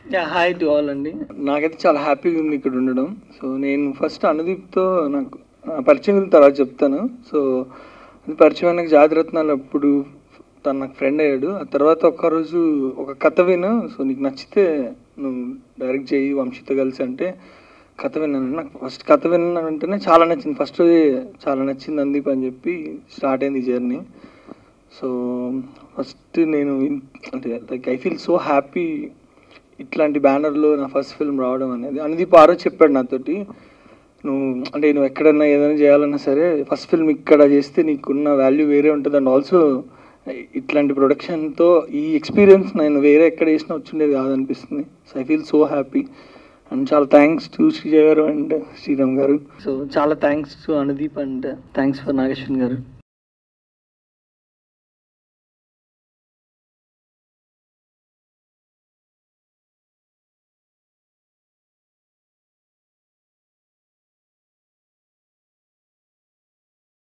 yeah hi to all అండి నాకైతే చాలా హ్యాపీగా ఉంది ఇక్కడ ఉండడం సో నేను ఫస్ట్ అనుదీప్తో నాకు ఆ పరిచయం గురించి తర్వాత చెప్తాను సో అది పరిచయం అయినాక జాతిరత్నాలు అప్పుడు తను నాకు ఫ్రెండ్ అయ్యాడు ఆ తర్వాత ఒక్కరోజు ఒక కథ విను సో నీకు నచ్చితే నువ్వు డైరెక్ట్ చేయి వంశీతో కలిసి అంటే కథ విన్నాను నాకు ఫస్ట్ కథ విన్నాను అంటేనే చాలా నచ్చింది ఫస్ట్ చాలా నచ్చింది అందీప్ అని చెప్పి స్టార్ట్ అయింది జర్నీ సో ఫస్ట్ నేను ఇన్- అంటే like I feel so happy ఇట్లాంటి బ్యానర్లో నా ఫస్ట్ ఫిల్మ్ రావడం అనేది అనుదీప్ ఆరో చెప్పాడు నాతోటి నువ్వు అంటే నువ్వు ఎక్కడన్నా ఏదైనా చేయాలన్నా సరే ఫస్ట్ ఫిల్మ్ ఇక్కడ చేస్తే నీకున్న వాల్యూ వేరే ఉంటుంది అండ్ ఆల్సో ఇట్లాంటి ప్రొడక్షన్తో ఈ ఎక్స్పీరియన్స్ నేను వేరే ఎక్కడ చేసినా వచ్చిండేది కాదనిపిస్తుంది so I feel so happy and చాలా thanks to Srijay garu and Sriram garu so చాలా thanks to Anudeep and thanks for Nageshwan గారు